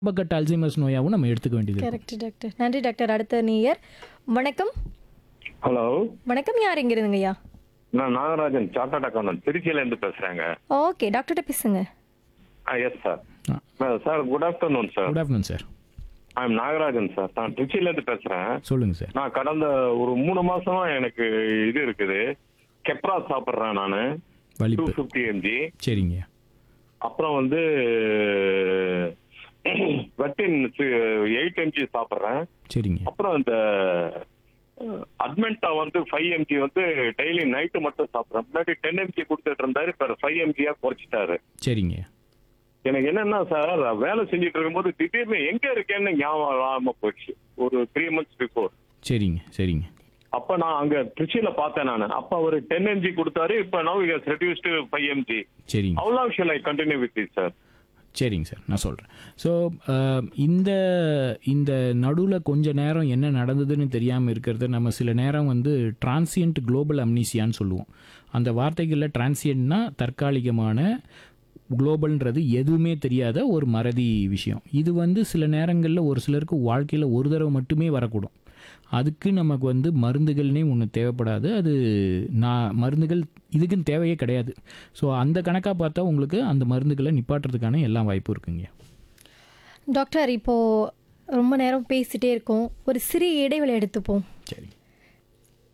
Bucket Alzheimer's நோயாகவும் நம்ம எடுத்துக்க வேண்டியது இருக்கும். கரெக்ட் டாக்டர் நன்றி டாக்டர் அடுத்த நீயர் வணக்கம் ஹலோ வணக்கம் யார் எங்க இருந்துங்கய்யா நான் நாகராஜன் சார்ட்டர்ட் அக்கௌண்டன்ட் திருச்சியில இருந்து பேசுறேங்க ஓகே டாக்டர்கிட்ட பேசுங்க yes sir ah. Sir good afternoon sir good afternoon sir I am Nagarajan sir நான் திருச்சியில இருந்து பேசுறேன் சொல்லுங்க சார் நான் கடந்த ஒரு மூணு மாசமா எனக்கு இது இருக்குது கெப்ரா சாப்பிட்றேன் நான் டூ வலிப்பு ஃபிஃப்டி எம்ஜி சரிங்க அப்புறம் வந்து வெட்டின் எயிட் எம்ஜி சாப்பிட்றேன் சரிங்க அப்புறம் இந்த அட்மெண்டா வந்து ஃபைவ் எம்ஜி வந்து டெய்லி நைட்டு மட்டும் சாப்பிட்றேன் முன்னாடி டென் எம்ஜி கொடுத்துட்டு இருந்தாரு இப்போ ஃபைவ் எம்ஜியா குறைச்சிட்டாரு சரிங்க எனக்கு என்னன்னா சார் வேலை செஞ்சுட்டு இருக்கும்போது திடீர்னு எங்க இருக்கேன்னு ஞாபகம் இல்லாம போச்சு ஒரு த்ரீ மந்த்ஸ் பிஃபோர் சரிங்க சரிங்க அப்ப நான் அங்க திருச்சியில பார்த்தேன் நான் அப்ப அவர் டென் எம்ஜி கொடுத்தாரு இப்ப now is reduce to five MG சரிங்க how long shall I continue with it sir சரிங்க சார் நான் சொல்கிறேன் ஸோ இந்த இந்த நடுவில் கொஞ்ச நேரம் என்ன நடந்ததுன்னு தெரியாமல் இருக்கிறது நம்ம சில நேரம் வந்து டிரான்சியன்ட் குளோபல் அம்னீசியான்னு சொல்லுவோம் அந்த வார்த்தைகளில் டிரான்சியன்ட்னா தற்காலிகமான குளோபல்ன்றது எதுவுமே தெரியாத ஒரு மறதி விஷயம் இது வந்து சில நேரங்களில் ஒரு சிலருக்கு வாழ்க்கையில் ஒரு தடவை மட்டுமே வரக்கூடும் அதுக்கு நமக்கு வந்து மருந்துகள்னே ஒன்று தேவைப்படாது அது நான் மருந்துகள் இதுக்குன்னு தேவையே கிடையாது ஸோ அந்த கணக்காக பார்த்தா உங்களுக்கு அந்த மருந்துகளை நிப்பாட்டுறதுக்கான எல்லா வாய்ப்பும் இருக்குங்க டாக்டர் இப்போ ரொம்ப நேரம் பேசிட்டே இருக்கோம் ஒரு சிறிய இடைவெளி எடுத்துப்போம் சரி